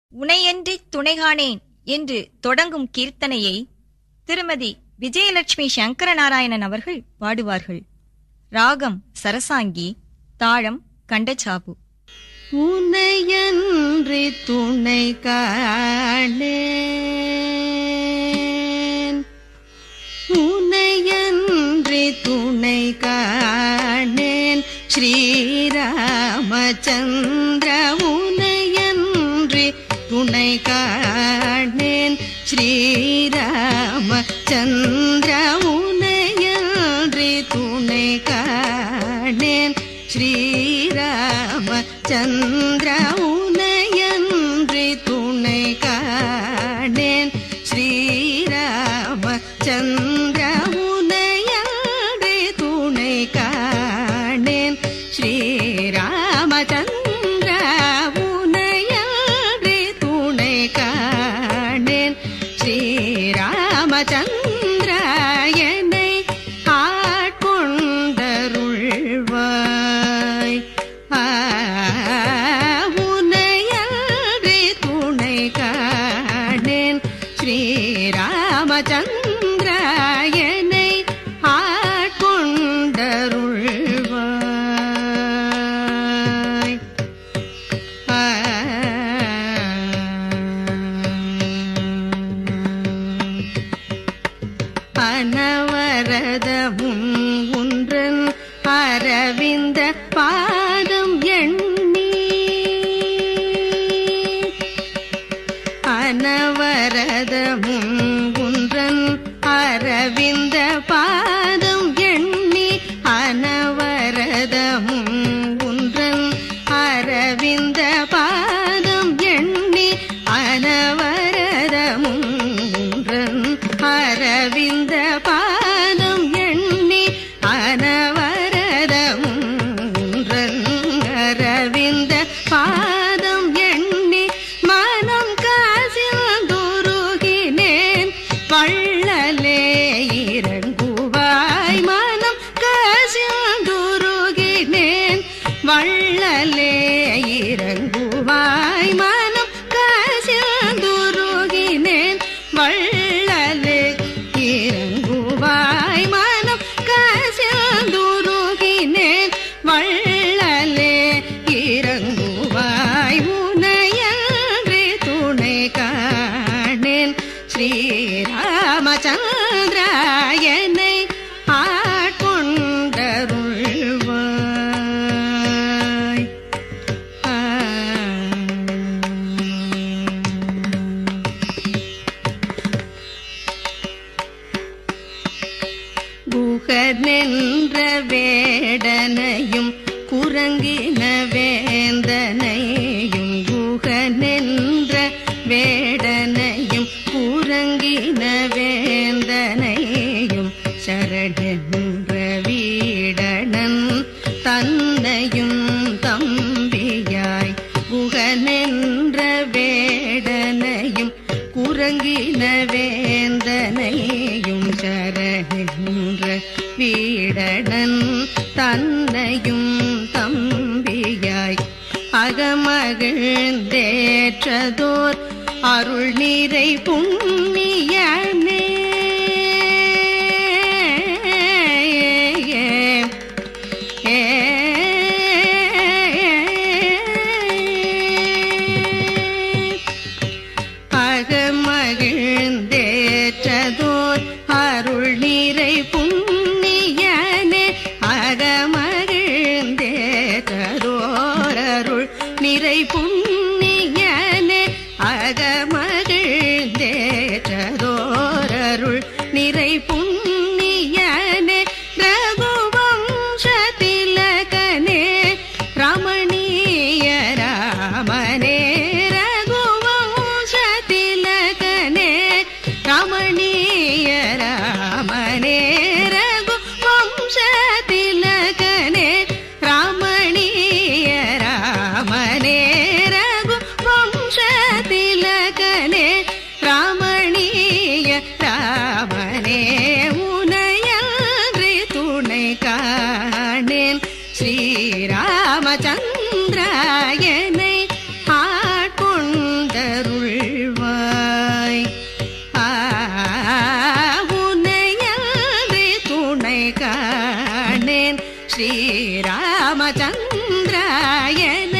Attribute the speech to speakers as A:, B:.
A: உனையன்றித் துணைகாணேன் என்று தொடங்கும் கீர்த்தனையை திருமதி விஜயலட்சுமி சங்கரநாராயணன் அவர்கள் பாடுவார்கள் ராகம் சரசாங்கி தாளம் கண்டச்சாபு
B: உனையன்றி துணை காணேன் உனையன்றி துணை காணேன் ஸ்ரீராமச்சந்திர உனையன்றி துணை காணேன் ஸ்ரீராமச்சந்திர உனையன்றி துணை காணேன் ஸ்ரீராமச்சந்திர உனையன்றி துணை காணேன் ஸ்ரீராமச்சந்திர உனையன்றி துணை காணேன் ஸ்ரீராமச்சந்திர உனையன்றி துணை காணேன் ஸ்ரீராமச்சந்திர என்னை ஆட்கொண்டருள்வாய் ஆ, உன்னையன்றி துணை காணேன் ஸ்ரீராமச்சந்திர என்னை ஆட்கொண்டருள்வாய் ஆ அனவரதமும் ஒன்றன் அரவிந்த பாதம் எண்ணி அனவரதமும் ஒன்றன் அரவிந்த பாதம் எண்ணி அனவரதமும் ஒன்றன் அரவிந்த பாதம் எண்ணி அனவரதமும் ஒன்றன் அரவிந்த பாதம் எண்ணி அனவரதமும் ஒன்றன் அரவிந்த பாதம் எண்ணி மனம் காசில் வள்ளலே இறங்குவாய் மனம் காசில் வள்ளலே இறங்குவாய் மனம் காசில் வள்ளலே இறங்குவாய் மனம் காசில் வள்ளலே இறங்குவாய் உனையன்றி துணை காணேன் ஸ்ரீராமச்சந்திர என்னை ஆட்கொண்டருள்வாய் ஆ. குகனென்ற வேடனையும் குரங்கின வேந்தனையும் குகனென்ற வேடனையும் குரங்கின வேந்தனையும் சரணென்ற வீடனன் தன்னையும் தம்பியாய் குகனென்ற வேடனையும் குரங்கின வேந்தனையும் சரணென்ற வீடனன் தன்னையும் தம்பியாய் அகமகிழ்ந்தேற்றதோர் அருள் நீரை புண்ணியனே ஏ அகமகிழ்ந்தேற்றதோர் அருள் நீரை புண்ணியனே அகமகிழ்ந்தேற்றதோர் அருள் நிறை புண்ணியனே அகமகிழ்ந்தேற்றதோர் அருள் நிறை புண்ணியனே ரகுவம்சதிலகனே ரமணீய ராமனே ரகுவம்சதிலகனே ரமணீய ராமனே ரகுவம்சதிலகனே ரமணீய ராமனே ரகுவம்சதிலகனே காணேன் ஸ்ரீராமச்சந்திராயன